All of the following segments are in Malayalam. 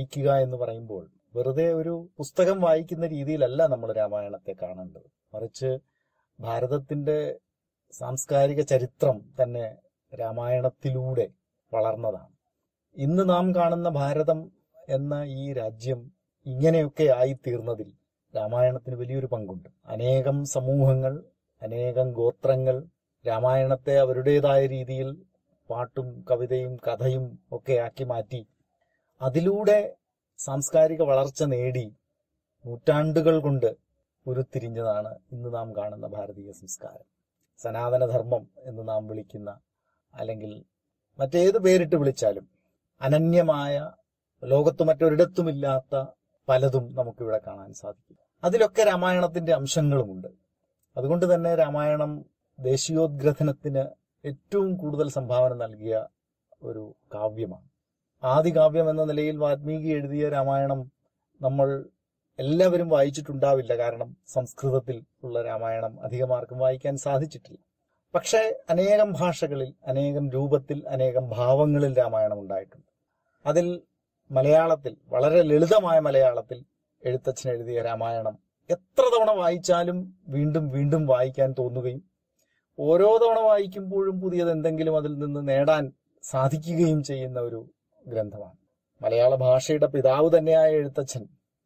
വായിക്കുക എന്ന് പറയുമ്പോൾ വെറുതെ ഒരു പുസ്തകം വായിക്കുന്ന രീതിയിലല്ല നമ്മൾ രാമായണത്തെ കാണേണ്ടത് മറിച്ച് ഭാരതത്തിന്റെ സാംസ്കാരിക ചരിത്രം തന്നെ രാമായണത്തിലൂടെ വളർന്നതാണ് ഇന്ന് നാം കാണുന്ന ഭാരതം എന്ന ഈ രാജ്യം ഇങ്ങനെയൊക്കെ ആയിത്തീർന്നതിൽ രാമായണത്തിന് വലിയൊരു പങ്കുണ്ട് അനേകം സമൂഹങ്ങൾ അനേകം ഗോത്രങ്ങൾ രാമായണത്തെ അവരുടേതായ രീതിയിൽ പാട്ടും കവിതയും കഥയും ഒക്കെ ആക്കി മാറ്റി അതിലൂടെ സാംസ്കാരിക വളർച്ച നേടി നൂറ്റാണ്ടുകൾ കൊണ്ട് ഉരുത്തിരിഞ്ഞതാണ് ഇന്ന് നാം കാണുന്ന ഭാരതീയ സംസ്കാരം സനാതനധർമ്മം എന്ന് നാം വിളിക്കുന്ന അല്ലെങ്കിൽ മറ്റേത് പേരിട്ട് വിളിച്ചാലും അനന്യമായ ലോകത്ത് മറ്റൊരിടത്തുമില്ലാത്ത പലതും നമുക്കിവിടെ കാണാൻ സാധിക്കും അതിലൊക്കെ രാമായണത്തിന്റെ അംശങ്ങളുമുണ്ട് അതുകൊണ്ട് തന്നെ രാമായണം ദേശീയോദ്ഗ്രഥനത്തിന് ഏറ്റവും കൂടുതൽ സംഭാവന നൽകിയ ഒരു കാവ്യമാണ് ആദി കാവ്യം എന്ന നിലയിൽ വാൽമീകി എഴുതിയ രാമായണം നമ്മൾ എല്ലാവരും വായിച്ചിട്ടുണ്ടാവില്ല കാരണം സംസ്കൃതത്തിൽ ഉള്ള രാമായണം അധികമാർക്കും വായിക്കാൻ സാധിച്ചിട്ടില്ല പക്ഷേ അനേകം ഭാഷകളിൽ അനേകം രൂപത്തിൽ അനേകം ഭാവങ്ങളിൽ രാമായണം ഉണ്ടായിട്ടുണ്ട് അതിൽ മലയാളത്തിൽ വളരെ ലളിതമായ മലയാളത്തിൽ എഴുത്തച്ഛൻ എഴുതിയ രാമായണം എത്ര തവണ വായിച്ചാലും വീണ്ടും വീണ്ടും വായിക്കാൻ തോന്നുകയും ഓരോ തവണ വായിക്കുമ്പോഴും പുതിയത് എന്തെങ്കിലും അതിൽ നിന്ന് നേടാൻ സാധിക്കുകയും ചെയ്യുന്ന ഒരു ഗ്രന്ഥമാണ് മലയാള ഭാഷയുടെ പിതാവ് തന്നെയായ എഴുത്തച്ഛൻ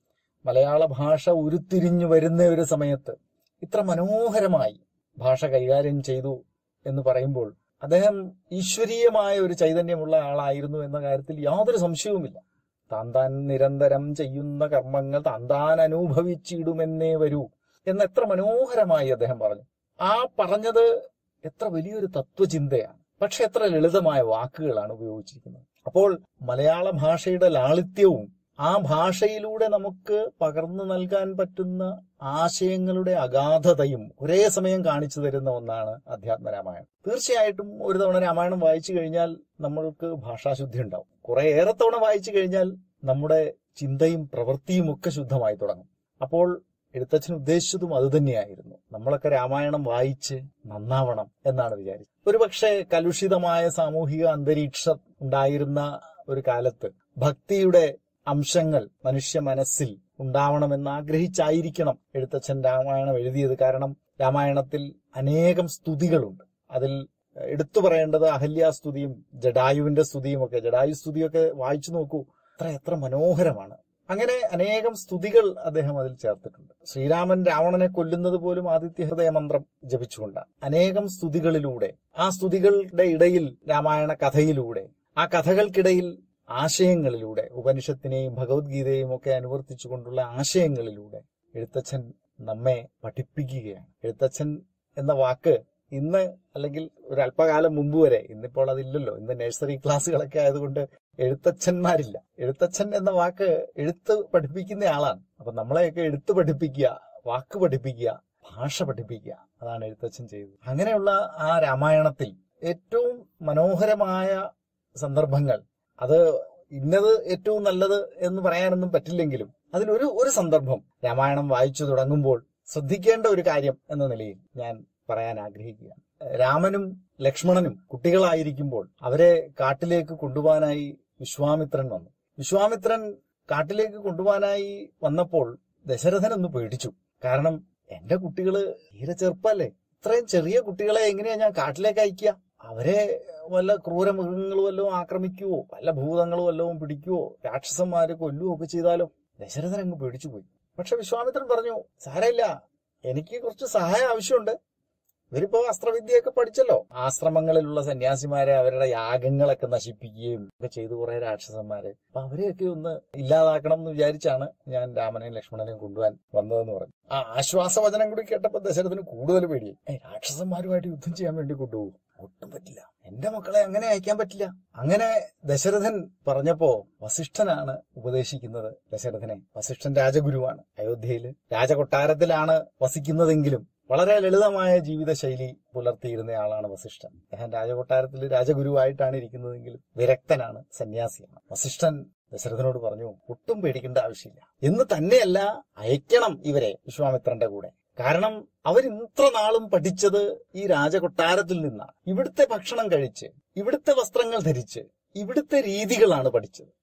മലയാള ഭാഷ ഉരുത്തിരിഞ്ഞു വരുന്ന ഒരു സമയത്ത് ഇത്ര മനോഹരമായി ഭാഷ കൈകാര്യം ചെയ്തു എന്ന് പറയുമ്പോൾ അദ്ദേഹം ഈശ്വരീയമായ ഒരു ചൈതന്യമുള്ള ആളായിരുന്നു എന്ന കാര്യത്തിൽ യാതൊരു സംശയവുമില്ല താൻ താൻ നിരന്തരം ചെയ്യുന്ന കർമ്മങ്ങൾ താൻ താൻ അനുഭവിച്ചിടുമെന്നേ വരൂ എന്ന് എത്ര മനോഹരമായി അദ്ദേഹം പറഞ്ഞു ആ പറഞ്ഞത് എത്ര വലിയൊരു തത്വചിന്തയാണ് പക്ഷെ എത്ര ലളിതമായ വാക്കുകളാണ് ഉപയോഗിച്ചിരിക്കുന്നത് അപ്പോൾ മലയാള ഭാഷയുടെ ലാളിത്യവും ആ ഭാഷയിലൂടെ നമുക്ക് പകർന്നു നൽകാൻ പറ്റുന്ന ആശയങ്ങളുടെ അഗാധതയും ഒരേ സമയം കാണിച്ചു തരുന്ന ഒന്നാണ് അധ്യാത്മരാമായണം തീർച്ചയായിട്ടും ഒരു തവണ രാമായണം വായിച്ചു കഴിഞ്ഞാൽ നമ്മൾക്ക് ഭാഷാശുദ്ധി ഉണ്ടാവും കുറെ ഏറെ തവണ വായിച്ചു കഴിഞ്ഞാൽ നമ്മുടെ ചിന്തയും പ്രവൃത്തിയും ഒക്കെ ശുദ്ധമായി തുടങ്ങും അപ്പോൾ എഴുത്തച്ഛൻ ഉദ്ദേശിച്ചതും അതുതന്നെയായിരുന്നു നമ്മളൊക്കെ രാമായണം വായിച്ച് നന്നാവണം എന്നാണ് വിചാരിച്ചത് ഒരുപക്ഷെ കലുഷിതമായ സാമൂഹിക അന്തരീക്ഷം ഉണ്ടായിരുന്ന ഒരു കാലത്ത് ഭക്തിയുടെ അംശങ്ങൾ മനുഷ്യ മനസ്സിൽ ഉണ്ടാവണമെന്ന് ആഗ്രഹിച്ചായിരിക്കണം എഴുത്തച്ഛൻ രാമായണം എഴുതിയത് കാരണം രാമായണത്തിൽ അനേകം സ്തുതികളുണ്ട് അതിൽ എടുത്തു പറയേണ്ടത് അഹല്യാസ്തുതിയും ജഡായുവിന്റെ സ്തുതിയും ഒക്കെ ജഡായു സ്തുതിയൊക്കെ വായിച്ചു നോക്കൂ എത്ര എത്ര മനോഹരമാണ് അങ്ങനെ അനേകം സ്തുതികൾ അദ്ദേഹം അതിൽ ചേർത്തിട്ടുണ്ട് ശ്രീരാമൻ രാവണനെ കൊല്ലുന്നത് പോലും ആദിത്യ ഹൃദയ മന്ത്രം ജപിച്ചുകൊണ്ടാണ് അനേകം സ്തുതികളിലൂടെ ആ സ്തുതികളുടെ ഇടയിൽ രാമായണ കഥയിലൂടെ ആ കഥകൾക്കിടയിൽ ആശയങ്ങളിലൂടെ ഉപനിഷത്തിനെയും ഭഗവത്ഗീതയെയും ഒക്കെ അനുവർത്തിച്ചുകൊണ്ടുള്ള ആശയങ്ങളിലൂടെ എഴുത്തച്ഛൻ നമ്മെ പഠിപ്പിക്കുകയാണ് എഴുത്തച്ഛൻ എന്ന വാക്ക് ഇന്ന് അല്ലെങ്കിൽ ഒരു അല്പകാലം മുമ്പ് വരെ ഇന്നിപ്പോൾ അതില്ലല്ലോ ഇന്ന് നഴ്സറി ക്ലാസ്സുകളൊക്കെ ആയതുകൊണ്ട് എഴുത്തച്ഛന്മാരില്ല എഴുത്തച്ഛൻ എന്ന വാക്ക് എഴുത്ത് പഠിപ്പിക്കുന്ന ആളാണ് അപ്പൊ നമ്മളെയൊക്കെ എഴുത്ത് പഠിപ്പിക്കുക വാക്ക് പഠിപ്പിക്കുക ഭാഷ പഠിപ്പിക്കുക അതാണ് എഴുത്തച്ഛൻ ചെയ്തത് അങ്ങനെയുള്ള ആ രാമായണത്തിൽ ഏറ്റവും മനോഹരമായ സന്ദർഭങ്ങൾ അത് ഇന്നത് ഏറ്റവും നല്ലത് എന്ന് പറയാനൊന്നും പറ്റില്ലെങ്കിലും അതിലൊരു ഒരു സന്ദർഭം രാമായണം വായിച്ചു തുടങ്ങുമ്പോൾ ശ്രദ്ധിക്കേണ്ട ഒരു കാര്യം എന്ന നിലയിൽ ഞാൻ പറയാൻ ആഗ്രഹിക്കുകയാണ് രാമനും ലക്ഷ്മണനും കുട്ടികളായിരിക്കുമ്പോൾ അവരെ കാട്ടിലേക്ക് കൊണ്ടുപോകാനായി വിശ്വാമിത്രൻ വന്നു വിശ്വാമിത്രൻ കാട്ടിലേക്ക് കൊണ്ടുപോകാനായി വന്നപ്പോൾ ദശരഥൻ ഒന്ന് പേടിച്ചു കാരണം എന്റെ കുട്ടികള് തീരെ ചെറുപ്പല്ലേ ഇത്രയും ചെറിയ കുട്ടികളെ എങ്ങനെയാ ഞാൻ കാട്ടിലേക്ക് അയക്കുക അവരെ വല്ല ക്രൂര മൃഗങ്ങൾ വല്ലതും ആക്രമിക്കുവോ വല്ല ഭൂതങ്ങളും വല്ലതും പിടിക്കുവോ രാക്ഷസന്മാര് കൊല്ലുവോ ഒക്കെ ചെയ്താലോ ദശരഥൻ അങ്ങ് പേടിച്ചു പോയി പക്ഷെ വിശ്വാമിത്രൻ പറഞ്ഞു സാരമില്ല എനിക്ക് കുറച്ച് സഹായം ആവശ്യമുണ്ട് ഇവരിപ്പോ അസ്ത്രവിദ്യയൊക്കെ പഠിച്ചല്ലോ ആശ്രമങ്ങളിലുള്ള സന്യാസിമാരെ അവരുടെ യാഗങ്ങളൊക്കെ നശിപ്പിക്കുകയും ഒക്കെ ചെയ്തു കുറെ രാക്ഷസന്മാരെ അപ്പൊ അവരെയൊക്കെ ഒന്ന് ഇല്ലാതാക്കണം എന്ന് വിചാരിച്ചാണ് ഞാൻ രാമനെയും ലക്ഷ്മണനെയും കൊണ്ടുപോകാൻ വന്നതെന്ന് പറഞ്ഞു ആ ആശ്വാസവചനം കൂടി കേട്ടപ്പോ ദശരഥന് കൂടുതൽ പേടിയായി ഏ രാക്ഷസന്മാരുമായിട്ട് യുദ്ധം ചെയ്യാൻ വേണ്ടി കൊണ്ടുപോകും ഒട്ടും പറ്റില്ല എന്റെ മക്കളെ അങ്ങനെ അയക്കാൻ പറ്റില്ല അങ്ങനെ ദശരഥൻ പറഞ്ഞപ്പോ വസിഷ്ഠനാണ് ഉപദേശിക്കുന്നത് ദശരഥനെ വസിഷ്ഠൻ രാജഗുരുവാണ് അയോധ്യയിൽ രാജകൊട്ടാരത്തിലാണ് വസിക്കുന്നതെങ്കിലും വളരെ ലളിതമായ ജീവിതശൈലി പുലർത്തിയിരുന്നയാളാണ് വസിഷ്ഠൻ അദ്ദേഹം രാജകൊട്ടാരത്തിൽ രാജഗുരുവായിട്ടാണ് ഇരിക്കുന്നതെങ്കിലും വിരക്തനാണ് സന്യാസിയാണ് വസിഷ്ഠൻ ദശരഥനോട് പറഞ്ഞു ഒട്ടും പേടിക്കേണ്ട ആവശ്യമില്ല എന്ന് തന്നെയല്ല അയക്കണം ഇവരെ വിശ്വാമിത്രന്റെ കൂടെ കാരണം അവർ ഇത്ര നാളും പഠിച്ചത് ഈ രാജകൊട്ടാരത്തിൽ നിന്നാണ് ഇവിടുത്തെ ഭക്ഷണം കഴിച്ച് ഇവിടുത്തെ വസ്ത്രങ്ങൾ ധരിച്ച് ഇവിടുത്തെ രീതികളാണ് പഠിച്ചത്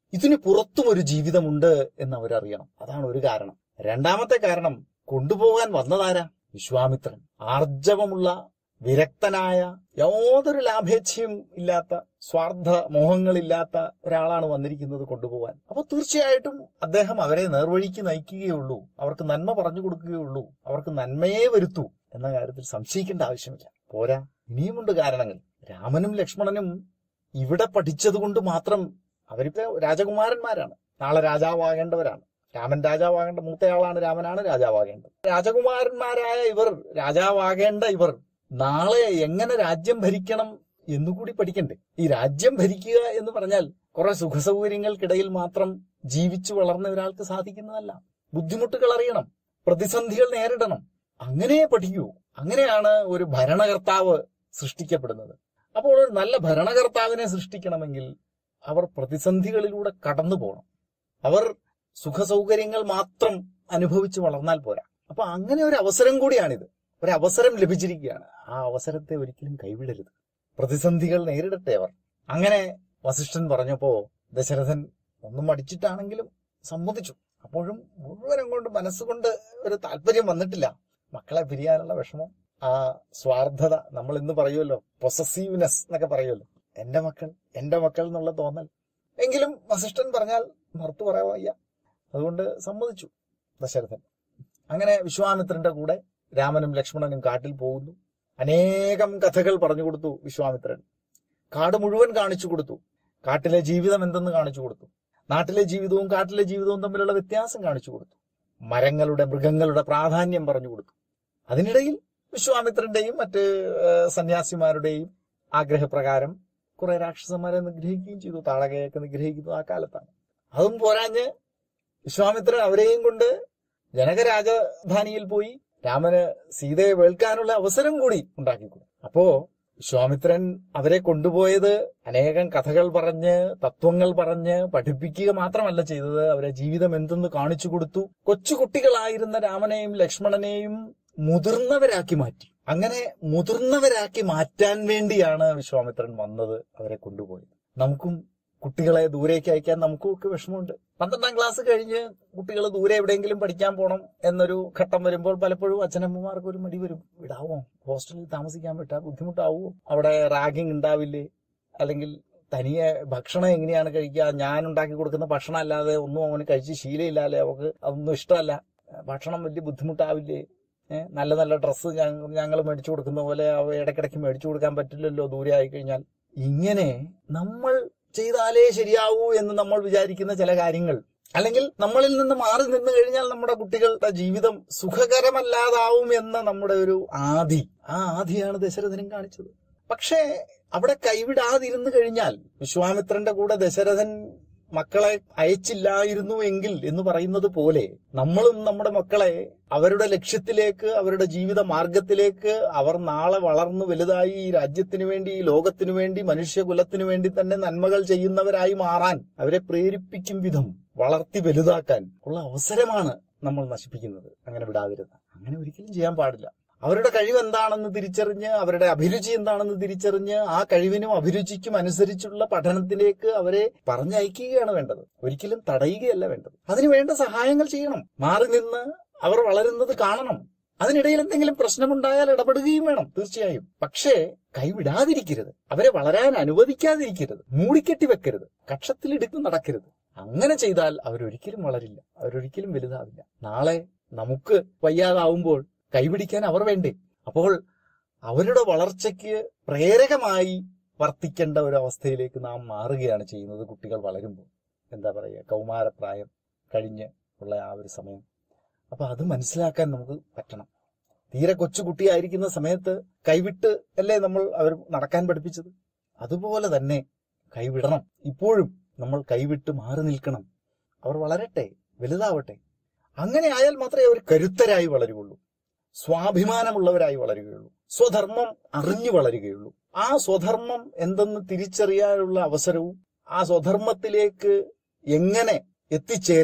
ഇതിന് പുറത്തും ഒരു ജീവിതമുണ്ട് എന്ന് അവരറിയണം അതാണ് ഒരു കാരണം രണ്ടാമത്തെ കാരണം കൊണ്ടുപോകാൻ വന്നതാരാ വിശ്വാമിത്രൻ ആർജവമുള്ള വിരക്തനായ യാതൊരു ലാഭേച്ഛയും ഇല്ലാത്ത സ്വാർത്ഥ മോഹങ്ങളില്ലാത്ത ഒരാളാണ് വന്നിരിക്കുന്നത് കൊണ്ടുപോകാൻ അപ്പൊ തീർച്ചയായിട്ടും അദ്ദേഹം അവരെ നേർവഴിക്ക് നയിക്കുകയുള്ളൂ അവർക്ക് നന്മ പറഞ്ഞു കൊടുക്കുകയുള്ളൂ അവർക്ക് നന്മയെ വരുത്തൂ എന്ന കാര്യത്തിൽ സംശയിക്കേണ്ട ആവശ്യമില്ല പോരാ ഇനിയുമുണ്ട് കാരണങ്ങൾ രാമനും ലക്ഷ്മണനും ഇവിടെ പഠിച്ചതുകൊണ്ട് മാത്രം അവരിപ്പോ രാജകുമാരന്മാരാണ് നാളെ രാജാവാകേണ്ടവരാണ് രാമൻ രാജാവാകേണ്ട മൂത്തയാളാണ് രാമനാണ് രാജാവാകേണ്ടത് രാജകുമാരന്മാരായ ഇവർ രാജാവാകേണ്ട ഇവർ നാളെ എങ്ങനെ രാജ്യം ഭരിക്കണം എന്നുകൂടി പഠിക്കണ്ടേ ഈ രാജ്യം ഭരിക്കുക എന്ന് പറഞ്ഞാൽ കുറെ സുഖസൗകര്യങ്ങൾക്കിടയിൽ മാത്രം ജീവിച്ചു വളർന്ന ഒരാൾക്ക് സാധിക്കുന്നതല്ല ബുദ്ധിമുട്ടുകൾ അറിയണം പ്രതിസന്ധികൾ നേരിടണം അങ്ങനെ പഠിക്കൂ അങ്ങനെയാണ് ഒരു ഭരണകർത്താവ് സൃഷ്ടിക്കപ്പെടുന്നത് അപ്പോൾ ഒരു നല്ല ഭരണകർത്താവിനെ സൃഷ്ടിക്കണമെങ്കിൽ അവർ പ്രതിസന്ധികളിലൂടെ കടന്നു പോകണം അവർ സുഖസൗകര്യങ്ങൾ മാത്രം അനുഭവിച്ച് വളർന്നാൽ പോരാ അപ്പൊ അങ്ങനെ ഒരു അവസരം കൂടിയാണിത് ഒരു അവസരം ലഭിച്ചിരിക്കുകയാണ് ആ അവസരത്തെ ഒരിക്കലും കൈവിടരുത് പ്രതിസന്ധികൾ നേരിടട്ടെ അവർ അങ്ങനെ വസിഷ്ഠൻ പറഞ്ഞപ്പോ ദശരഥൻ ഒന്നും മടിച്ചിട്ടാണെങ്കിലും സമ്മതിച്ചു അപ്പോഴും മുഴുവനും കൊണ്ട് മനസ്സുകൊണ്ട് ഒരു താല്പര്യം വന്നിട്ടില്ല മക്കളെ പിരിയാനുള്ള വിഷമം ആ സ്വാർത്ഥത നമ്മൾ ഇന്ന് പറയുമല്ലോ പൊസസീവ്നെസ് എന്നൊക്കെ പറയുമല്ലോ എന്റെ മക്കൾ എന്റെ മക്കൾ എന്നുള്ള തോന്നൽ എങ്കിലും വസിഷ്ഠൻ പറഞ്ഞാൽ മറുത്തു പറയാൻ വയ്യ അതുകൊണ്ട് സമ്മതിച്ചു ദശരഥൻ അങ്ങനെ വിശ്വാമിത്രന്റെ കൂടെ രാമനും ലക്ഷ്മണനും കാട്ടിൽ പോകുന്നു അനേകം കഥകൾ പറഞ്ഞു കൊടുത്തു വിശ്വാമിത്രൻ കാട് മുഴുവൻ കാണിച്ചു കൊടുത്തു കാട്ടിലെ ജീവിതം എന്തെന്ന് കാണിച്ചു കൊടുത്തു നാട്ടിലെ ജീവിതവും കാട്ടിലെ ജീവിതവും തമ്മിലുള്ള വ്യത്യാസം കാണിച്ചു കൊടുത്തു മരങ്ങളുടെ മൃഗങ്ങളുടെ പ്രാധാന്യം പറഞ്ഞു കൊടുത്തു അതിനിടയിൽ വിശ്വാമിത്രന്റെയും മറ്റ് ഏഹ്, സന്യാസിമാരുടെയും ആഗ്രഹപ്രകാരം കുറെ രാക്ഷസന്മാരെ നിഗ്രഹിക്കുകയും ചെയ്തു താളകയൊക്കെ നിഗ്രഹിക്കുന്നു ആ കാലത്താണ് അതും പോരാഞ്ഞ് വിശ്വാമിത്രൻ അവരെയും കൊണ്ട് ജനകരാജധാനിയിൽ പോയി രാമന് സീതയെ വേൾക്കാനുള്ള അവസരം കൂടി ഉണ്ടാക്കി കൊടുത്തു അപ്പോ വിശ്വാമിത്രൻ അവരെ കൊണ്ടുപോയത് അനേകം കഥകൾ പറഞ്ഞ് തത്വങ്ങൾ പറഞ്ഞ് പഠിപ്പിക്കുക മാത്രമല്ല ചെയ്തത് അവരെ ജീവിതം എന്തെന്ന് കാണിച്ചു കൊടുത്തു കൊച്ചു കുട്ടികളായിരുന്ന രാമനെയും ലക്ഷ്മണനെയും മുതിർന്നവരാക്കി മാറ്റി അങ്ങനെ മുതിർന്നവരാക്കി മാറ്റാൻ വേണ്ടിയാണ് വിശ്വാമിത്രൻ വന്നത് അവരെ കൊണ്ടുപോയത് നമുക്കും കുട്ടികളെ ദൂരേക്ക് അയക്കാൻ നമുക്കും ഒക്കെ വിഷമമുണ്ട് പന്ത്രണ്ടാം ക്ലാസ് കഴിഞ്ഞ് കുട്ടികൾ ദൂരെ എവിടെയെങ്കിലും പഠിക്കാൻ പോകണം എന്നൊരു ഘട്ടം വരുമ്പോൾ പലപ്പോഴും അച്ഛനമ്മമാർക്ക് ഒരു മടി വരും വിടാവോ ഹോസ്റ്റലിൽ താമസിക്കാൻ പറ്റാ ബുദ്ധിമുട്ടാവോ അവിടെ റാഗിങ് ഉണ്ടാവില്ലേ അല്ലെങ്കിൽ തനിയെ ഭക്ഷണം എങ്ങനെയാണ് കഴിക്കുക ഞാൻ ഉണ്ടാക്കി കൊടുക്കുന്ന ഭക്ഷണം അല്ലാതെ ഒന്നും അവന് കഴിച്ച് ശീലമില്ലാതെ അവർക്ക് അതൊന്നും ഇഷ്ടമല്ല ഭക്ഷണം വലിയ ബുദ്ധിമുട്ടാവില്ലേ ഏഹ് നല്ല നല്ല ഡ്രസ്സ് ഞങ്ങൾ മേടിച്ചു കൊടുക്കുന്ന പോലെ അവ ഇടയ്ക്കിടയ്ക്ക് മേടിച്ചു കൊടുക്കാൻ പറ്റില്ലല്ലോ ദൂരെ ആയി കഴിഞ്ഞാൽ ഇങ്ങനെ നമ്മൾ ചെയ്താലേ ശരിയാവൂ എന്ന് നമ്മൾ വിചാരിക്കുന്ന ചില കാര്യങ്ങൾ അല്ലെങ്കിൽ നമ്മളിൽ നിന്ന് മാറി നിന്ന് കഴിഞ്ഞാൽ നമ്മുടെ കുട്ടികളുടെ ജീവിതം സുഖകരമല്ലാതാവും എന്ന നമ്മുടെ ഒരു ആധി ആ ആധിയാണ് ദശരഥനും കാണിച്ചത് പക്ഷേ അവിടെ കൈവിടാതിരുന്നു കഴിഞ്ഞാൽ വിശ്വാമിത്രന്റെ കൂടെ ദശരഥൻ മക്കളെ അയച്ചില്ലായിരുന്നു എങ്കിൽ എന്ന് പറയുന്നത് പോലെ നമ്മളും നമ്മുടെ മക്കളെ അവരുടെ ലക്ഷ്യത്തിലേക്ക് അവരുടെ ജീവിത മാർഗത്തിലേക്ക് അവർ നാളെ വളർന്നു വലുതായി ഈ രാജ്യത്തിനു വേണ്ടി ഈ ലോകത്തിനു വേണ്ടി മനുഷ്യകുലത്തിനു വേണ്ടി തന്നെ നന്മകൾ ചെയ്യുന്നവരായി മാറാൻ അവരെ പ്രേരിപ്പിക്കും വിധം വളർത്തി വലുതാക്കാൻ ഉള്ള അവസരമാണ് നമ്മൾ നശിപ്പിക്കുന്നത് അങ്ങനെ വിടാതിരുന്ന അങ്ങനെ ഒരിക്കലും ചെയ്യാൻ പാടില്ല അവരുടെ കഴിവ് എന്താണെന്ന് തിരിച്ചറിഞ്ഞ് അവരുടെ അഭിരുചി എന്താണെന്ന് തിരിച്ചറിഞ്ഞ് ആ കഴിവിനും അഭിരുചിക്കും അനുസരിച്ചുള്ള പഠനത്തിലേക്ക് അവരെ പറഞ്ഞയക്കുകയാണ് വേണ്ടത് ഒരിക്കലും തടയുകയല്ല വേണ്ടത് അതിന് വേണ്ട സഹായങ്ങൾ ചെയ്യണം മാറി നിന്ന് അവർ വളരുന്നത് കാണണം അതിനിടയിൽ എന്തെങ്കിലും പ്രശ്നമുണ്ടായാൽ ഇടപെടുകയും വേണം തീർച്ചയായും പക്ഷേ കൈവിടാതിരിക്കരുത് അവരെ വളരാൻ അനുവദിക്കാതിരിക്കരുത് മൂടിക്കെട്ടി വെക്കരുത് കക്ഷത്തിലിടുത്ത് നടക്കരുത് അങ്ങനെ ചെയ്താൽ അവരൊരിക്കലും വളരില്ല അവരൊരിക്കലും വലുതാവില്ല നാളെ നമുക്ക് വയ്യാതാവുമ്പോൾ കൈപിടിക്കാൻ അവർ വേണ്ടേ അപ്പോൾ അവരുടെ വളർച്ചയ്ക്ക് പ്രേരകമായി വർത്തിക്കേണ്ട ഒരു അവസ്ഥയിലേക്ക് നാം മാറുകയാണ് ചെയ്യുന്നത് കുട്ടികൾ വളരുമ്പോൾ എന്താ പറയുക കൗമാരപ്രായം കഴിഞ്ഞ് ഉള്ള ആ ഒരു സമയം അപ്പൊ അത് മനസ്സിലാക്കാൻ നമുക്ക് പറ്റണം തീരെ കൊച്ചുകുട്ടിയായിരിക്കുന്ന സമയത്ത് കൈവിട്ട് അല്ലേ നമ്മൾ അവർ നടക്കാൻ പഠിപ്പിച്ചത് അതുപോലെ തന്നെ കൈവിടണം ഇപ്പോഴും നമ്മൾ കൈവിട്ട് മാറി നിൽക്കണം അവർ വളരട്ടെ വലുതാവട്ടെ അങ്ങനെ ആയാൽ മാത്രമേ അവർ കരുത്തരായി വളരുകയുള്ളൂ സ്വാഭിമാനമുള്ളവരായി വളരുകയുള്ളൂ സ്വധർമ്മം അറിഞ്ഞു വളരുകയുള്ളൂ ആ സ്വധർമ്മം എന്തെന്ന് തിരിച്ചറിയാനുള്ള അവസരവും ആ സ്വധർമ്മത്തിലേക്ക് എങ്ങനെ എത്തിച്ചേരാം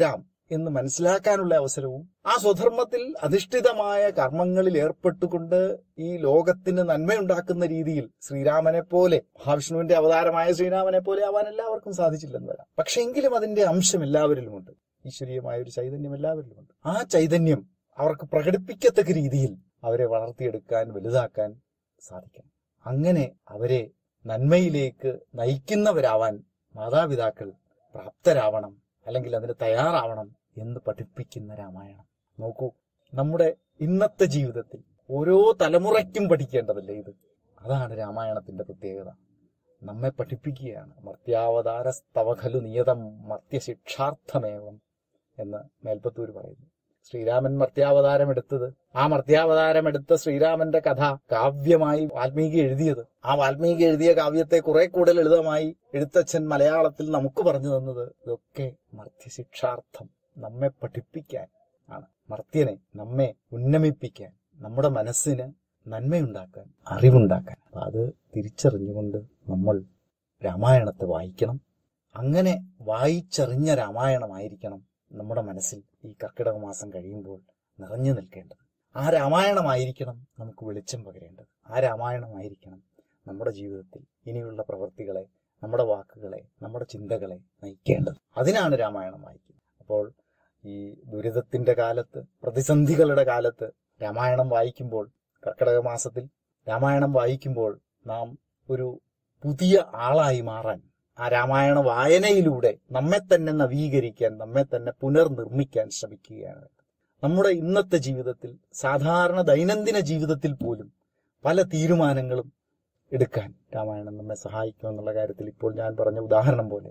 എന്ന് മനസ്സിലാക്കാനുള്ള അവസരവും ആ സ്വധർമ്മത്തിൽ അധിഷ്ഠിതമായ കർമ്മങ്ങളിൽ ഏർപ്പെട്ടുകൊണ്ട് ഈ ലോകത്തിന് നന്മയുണ്ടാക്കുന്ന രീതിയിൽ ശ്രീരാമനെ പോലെ മഹാവിഷ്ണുവിന്റെ അവതാരമായ ശ്രീരാമനെ പോലെ ആവാൻ എല്ലാവർക്കും സാധിച്ചില്ലെന്ന് വരാം പക്ഷെ എങ്കിലും അതിന്റെ അംശം എല്ലാവരിലുമുണ്ട് ഈശ്വരീയമായ ഒരു ചൈതന്യം എല്ലാവരിലുമുണ്ട് ആ ചൈതന്യം അവർക്ക് പ്രകടിപ്പിക്കത്തക്ക രീതിയിൽ അവരെ വളർത്തിയെടുക്കാൻ വലുതാക്കാൻ സാധിക്കണം അങ്ങനെ അവരെ നന്മയിലേക്ക് നയിക്കുന്നവരാവാൻ മാതാപിതാക്കൾ പ്രാപ്തരാവണം അല്ലെങ്കിൽ അതിന് തയ്യാറാവണം എന്ന് പഠിപ്പിക്കുന്ന രാമായണം നോക്കൂ നമ്മുടെ ഇന്നത്തെ ജീവിതത്തിൽ ഓരോ തലമുറയ്ക്കും പഠിക്കേണ്ടതല്ലേ ഇത് അതാണ് രാമായണത്തിന്റെ പ്രത്യേകത നമ്മെ പഠിപ്പിക്കുകയാണ് മർത്യാവതാരസ്തവ ഖലു നിയതം മർത്യശിക്ഷാർത്ഥമേവം എന്ന് മേൽപ്പത്തൂർ പറയുന്നു ശ്രീരാമൻ മർത്യാവതാരം എടുത്തത് ആ മർത്യാവതാരം എടുത്ത ശ്രീരാമന്റെ കഥ കാവ്യമായി വാൽമീകി എഴുതിയത് ആ വാൽമീകി എഴുതിയ കാവ്യത്തെ കുറെ കൂടെ ലളിതമായി എഴുത്തച്ഛൻ മലയാളത്തിൽ നമുക്ക് പറഞ്ഞു തന്നത് ഇതൊക്കെ മർത്യശിക്ഷാർത്ഥം നമ്മെ പഠിപ്പിക്കാൻ ആണ് മർത്യനെ നമ്മെ ഉന്നമിപ്പിക്കാൻ നമ്മുടെ മനസ്സിന് നന്മയുണ്ടാക്കാൻ അറിവുണ്ടാക്കാൻ അപ്പൊ അത് തിരിച്ചറിഞ്ഞുകൊണ്ട് നമ്മൾ രാമായണത്തെ വായിക്കണം അങ്ങനെ വായിച്ചറിഞ്ഞ രാമായണമായിരിക്കണം നമ്മുടെ മനസ്സിൽ ഈ കർക്കിടക മാസം കഴിയുമ്പോൾ നിറഞ്ഞു നിൽക്കേണ്ടത് ആ രാമായണമായിരിക്കണം നമുക്ക് വെളിച്ചം പകരേണ്ടത് ആ രാമായണമായിരിക്കണം നമ്മുടെ ജീവിതത്തിൽ ഇനിയുള്ള പ്രവൃത്തികളെ നമ്മുടെ വാക്കുകളെ നമ്മുടെ ചിന്തകളെ നയിക്കേണ്ടത് അതിനാണ് രാമായണം വായിക്കുന്നത് അപ്പോൾ ഈ ദുരിതത്തിന്റെ കാലത്ത് പ്രതിസന്ധികളുടെ കാലത്ത് രാമായണം വായിക്കുമ്പോൾ കർക്കിടക മാസത്തിൽ രാമായണം വായിക്കുമ്പോൾ നാം ഒരു പുതിയ ആളായി മാറാൻ ആ രാമായണ വായനയിലൂടെ നമ്മെ തന്നെ നവീകരിക്കാൻ നമ്മെ തന്നെ പുനർനിർമ്മിക്കാൻ ശ്രമിക്കുകയാണ് വേണ്ടത്. നമ്മുടെ ഇന്നത്തെ ജീവിതത്തിൽ സാധാരണ ദൈനംദിന ജീവിതത്തിൽ പോലും പല തീരുമാനങ്ങളും എടുക്കാൻ രാമായണം നമ്മെ സഹായിക്കുമെന്നുള്ള കാര്യത്തിൽ ഇപ്പോൾ ഞാൻ പറഞ്ഞ ഉദാഹരണം പോലെ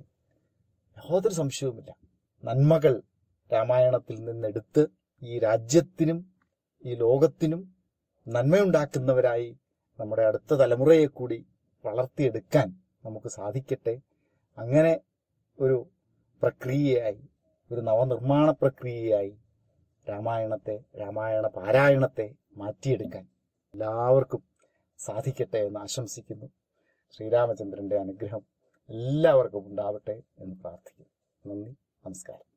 യാതൊരു സംശയവുമില്ല നന്മകൾ രാമായണത്തിൽ നിന്നെടുത്ത് ഈ രാജ്യത്തിനും ഈ ലോകത്തിനും നന്മയുണ്ടാക്കുന്നവരായി നമ്മുടെ അടുത്ത തലമുറയെ കൂടി വളർത്തിയെടുക്കാൻ നമുക്ക് സാധിക്കട്ടെ അങ്ങനെ ഒരു പ്രക്രിയയായി ഒരു നവനിർമ്മാണ പ്രക്രിയയായി രാമായണത്തെ രാമായണ പാരായണത്തെ മാറ്റിയെടുക്കാൻ എല്ലാവർക്കും സാധിക്കട്ടെ എന്ന് ആശംസിക്കുന്നു ശ്രീരാമചന്ദ്രന്റെ അനുഗ്രഹം എല്ലാവർക്കും ഉണ്ടാവട്ടെ എന്ന് പ്രാർത്ഥിക്കുന്നു നന്ദി നമസ്കാരം